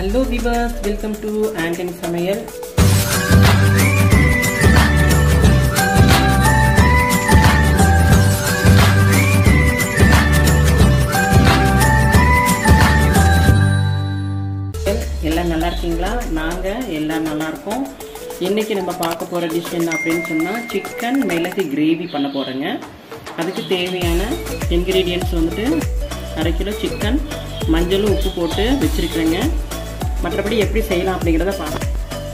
hello viewers welcome to Antony சமையல் எல்லாம் நல்லா இருக்கீங்களா நாங்கள் எல்லாம் நல்லா இருக்கோம் இன்றைக்கி நம்ம பார்க்க போகிற டிஷ் என்ன அப்படின்னு சொன்னால் சிக்கன் மிளகு கிரேவி பண்ண போகிறேங்க அதுக்கு தேவையான இன்க்ரீடியன்ட்ஸ் வந்துட்டு அரை கிலோ சிக்கன் மஞ்சளும் உப்பு போட்டு வச்சுருக்குறேங்க மற்றபடி எப்படி செய்யலாம் அப்படிங்கிறத பார்க்கலாம்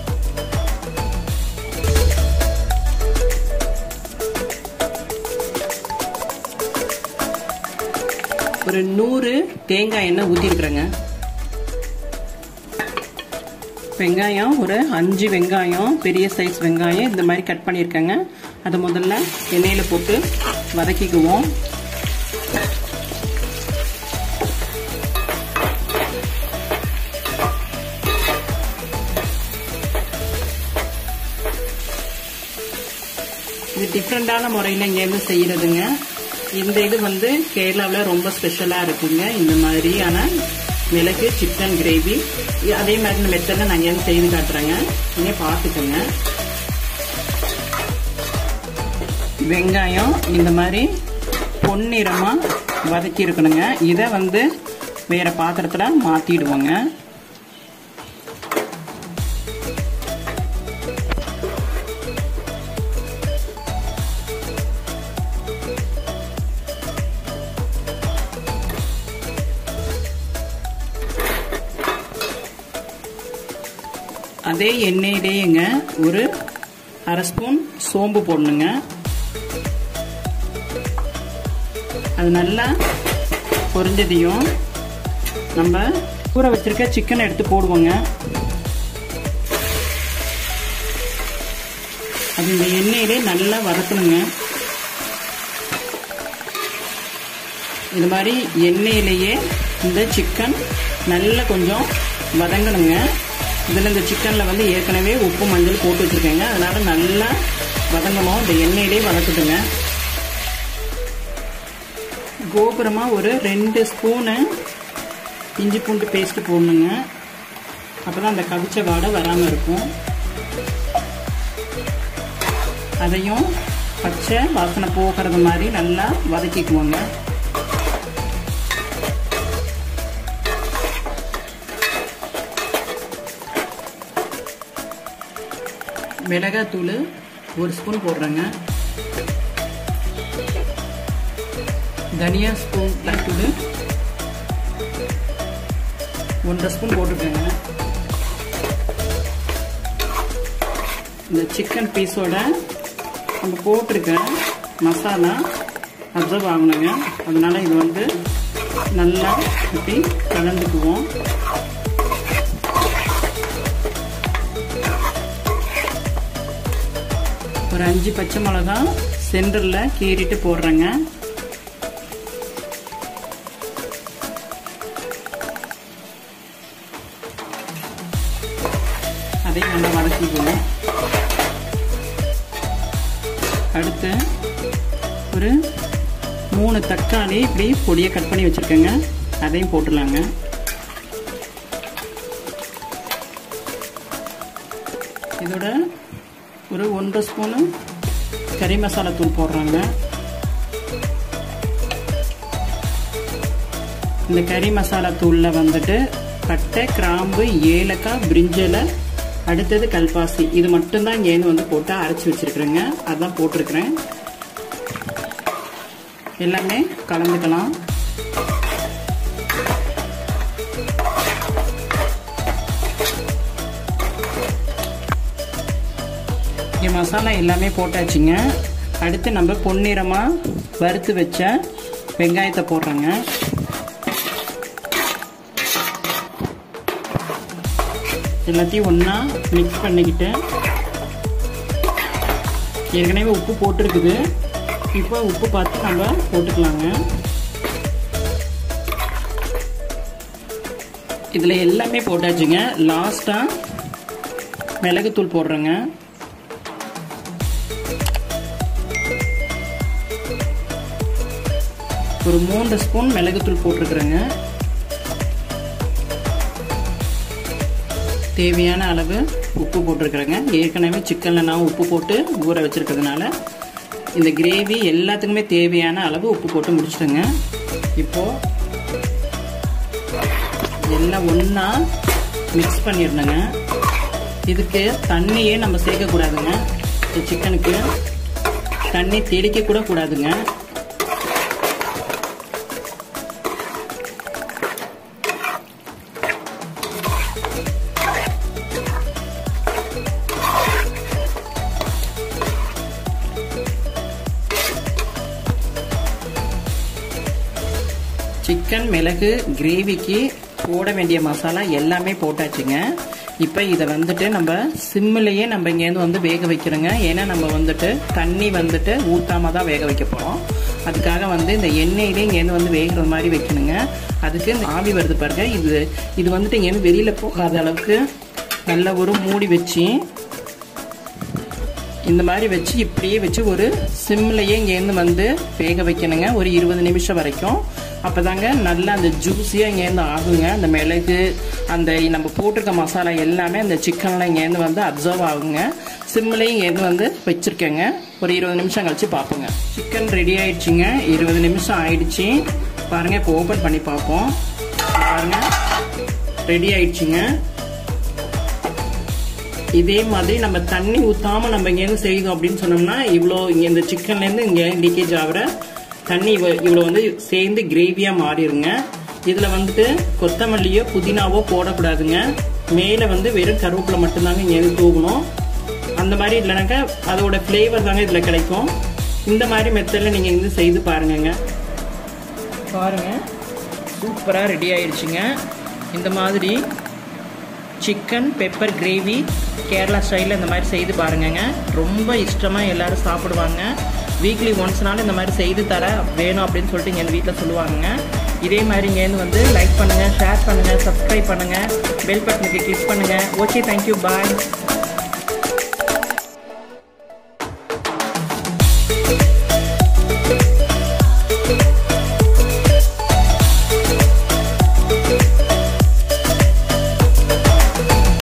ஒரு நூறு தேங்காய் எண்ணெய் ஊற்றிருக்குறேங்க வெங்காயம் ஒரு அஞ்சு வெங்காயம் பெரிய சைஸ் வெங்காயம் இந்த மாதிரி கட் பண்ணியிருக்கேங்க அதை முதல்ல எண்ணெயில் போட்டு வதக்கிக்குவோம் இது டிஃப்ரெண்டான முறையில் இங்கேருந்து செய்கிறதுங்க இந்த இது வந்து கேரளாவில் ரொம்ப ஸ்பெஷலாக இருக்குங்க இந்த மாதிரியான மிளகு சிக்கன் கிரேவி அதே மாதிரி இந்த மெத்தடில் நான் இங்கேருந்து செய்து காட்டுறேங்க நீங்கள் பார்த்துக்கோங்க வெங்காயம் இந்த மாதிரி பொன்னிறமாக வதக்கி இருக்கணுங்க இதை வந்து வேறு பாத்திரத்தில் மாற்றிடுவோங்க அதே எண்ணெயிலேயேங்க ஒரு அரை ஸ்பூன் சோம்பு போடணுங்க அது நல்லா பொரிஞ்சதையும் நம்ம ஊற வச்சிருக்க சிக்கன் எடுத்து போடுவோங்க அது இந்த எண்ணெயிலே நல்லா வதக்கணுங்க இது மாதிரி எண்ணெயிலேயே இந்த சிக்கன் நல்லா கொஞ்சம் வதங்கணுங்க இதில் இந்த சிக்கனில் வந்து ஏற்கனவே உப்பு மஞ்சள் போட்டு வச்சுருக்கேங்க அதனால் நல்லா வதங்கணும் இந்த எண்ணெயிலே வதக்குதுங்க கோபுரமாக ஒரு ரெண்டு ஸ்பூனு இஞ்சி பூண்டு பேஸ்ட்டு போடணுங்க அப்போ தான் அந்த கவிச்ச வாடை வராமல் இருக்கும் அதையும் பச்சை வாசனை போகிறது மாதிரி நல்லா வதக்கிக்குவோங்க மிளகாத்தூள் ஒரு ஸ்பூன் போடுறேங்க தனியா ஸ்பூன் தூள் ஒன்றரை ஸ்பூன் போட்டிருக்கேங்க இந்த சிக்கன் பீஸோட நம்ம போட்டிருக்க மசாலா அப்சர்வ் ஆகணுங்க அதனால இது வந்து நல்லா இப்படி கலந்துக்குவோம் ஒரு அஞ்சு பச்சை மிளகா சென்டரில் கீறிட்டு போடுறேங்க அதையும் நல்லா வதக்கிக்குவோம் அடுத்து ஒரு மூணு தக்காளி இப்படி பொடியை கட் பண்ணி வச்சுருக்கேங்க அதையும் போட்டுடலாங்க இதோட ஒரு ஒன்றரை ஸ்பூனு கறி மசாலா தூள் போடுறாங்க இந்த கறி மசாலா தூளில் வந்துட்டு பட்டை கிராம்பு ஏலக்காய் பிரிஞ்சலை அடுத்தது கல்பாசி இது மட்டும்தான் இங்கேருந்து வந்து போட்டு அரைச்சி வச்சுருக்குறேங்க அதான் போட்டிருக்கிறேன் எல்லாமே கலந்துக்கலாம் இங்கே மசாலா எல்லாமே போட்டாச்சுங்க அடுத்து நம்ம பொன்னிறமாக வறுத்து வச்ச வெங்காயத்தை போடுறோங்க எல்லாத்தையும் ஒன்றா மிக்ஸ் பண்ணிக்கிட்டு ஏற்கனவே உப்பு போட்டிருக்குது இப்போ உப்பு பார்த்து நம்ம போட்டுக்கலாங்க இதில் எல்லாமே போட்டாச்சுங்க லாஸ்ட்டாக மிளகுத்தூள் போடுறேங்க ஒரு மூன்று ஸ்பூன் மிளகுத்தூள் போட்டிருக்கிறேங்க தேவையான அளவு உப்பு போட்டிருக்கிறேங்க ஏற்கனவே சிக்கனில் நான் உப்பு போட்டு ஊற வச்சுருக்கிறதுனால இந்த கிரேவி எல்லாத்துக்குமே தேவையான அளவு உப்பு போட்டு முடிச்சிட்டேங்க இப்போது எல்லாம் ஒன்றா மிக்ஸ் பண்ணிடணுங்க இதுக்கு தண்ணியே நம்ம சேர்க்கக்கூடாதுங்க இந்த சிக்கனுக்கு தண்ணி தெளிக்க கூட கூடாதுங்க சிக்கன் மிளகு கிரேவிக்கு போட வேண்டிய மசாலா எல்லாமே போட்டாச்சுங்க இப்போ இதை வந்துட்டு நம்ம சிம்மிலேயே நம்ம இங்கேருந்து வந்து வேக வைக்கிறோங்க ஏன்னா நம்ம வந்துட்டு தண்ணி வந்துட்டு ஊற்றாம தான் வேக வைக்க போகிறோம் அதுக்காக வந்து இந்த எண்ணெயிலே இங்கேருந்து வந்து வேகிற மாதிரி வைக்கணுங்க அதுக்கு இந்த ஆவி வருது பாருங்க இது இது வந்துட்டு இங்கேருந்து வெளியில் போகாத அளவுக்கு நல்ல ஒரு மூடி வச்சு இந்த மாதிரி வச்சு இப்படியே வச்சு ஒரு சிம்லையே இங்கேருந்து வந்து வேக வைக்கணுங்க ஒரு இருபது நிமிஷம் வரைக்கும் அப்போ தாங்க நல்லா அந்த ஜூஸியாக இங்கேருந்து ஆகுங்க அந்த மிளகு அந்த நம்ம போட்டிருக்க மசாலா எல்லாமே அந்த சிக்கனில் இங்கேருந்து வந்து அப்சர்வ் ஆகுங்க சிம்லையும் இங்கேருந்து வந்து வச்சுருக்கேங்க ஒரு இருபது நிமிஷம் கழிச்சு பார்ப்போங்க சிக்கன் ரெடி ஆயிடுச்சுங்க இருபது நிமிஷம் ஆயிடுச்சு பாருங்கள் இப்போ ஓப்பன் பண்ணி பார்ப்போம் பாருங்கள் ரெடி ஆயிடுச்சுங்க இதே மாதிரி நம்ம தண்ணி ஊற்றாம நம்ம இங்கேருந்து செய்தோம் அப்படின்னு சொன்னோம்னா இவ்வளோ இங்கே இந்த சிக்கன்லேருந்து இங்கே லீக்கேஜ் ஆகிற தண்ணி இவ்வளோ வந்து சேர்ந்து கிரேவியாக மாறிடுங்க இதில் வந்துட்டு கொத்தமல்லியோ புதினாவோ போடக்கூடாதுங்க மேலே வந்து வெறும் கருவேப்பிலை மட்டும்தாங்க இங்கேருந்து தூக்கணும் அந்த மாதிரி இல்லைனாக்கா அதோட ஃப்ளேவர் தாங்க இதில் கிடைக்கும் இந்த மாதிரி மெத்தடில் நீங்கள் வந்து செய்து பாருங்கங்க பாருங்கள் சூப்பராக ரெடி ஆயிடுச்சுங்க இந்த மாதிரி சிக்கன் பெப்பர் கிரேவி கேரளா ஸ்டைலில் இந்த மாதிரி செய்து பாருங்கங்க ரொம்ப இஷ்டமாக எல்லோரும் சாப்பிடுவாங்க வீக்லி ஒன்ஸ்னாலும் இந்த மாதிரி செய்து தர வேணும் அப்படின்னு சொல்லிட்டு எங்கள் வீட்டில் சொல்லுவாங்க இதே மாதிரி இங்கேருந்து வந்து லைக் பண்ணுங்கள் ஷேர் பண்ணுங்கள் சப்ஸ்கிரைப் பண்ணுங்கள் பெல் பட்டனுக்கு கிளிக் பண்ணுங்கள் ஓகே தேங்க்யூ பாய்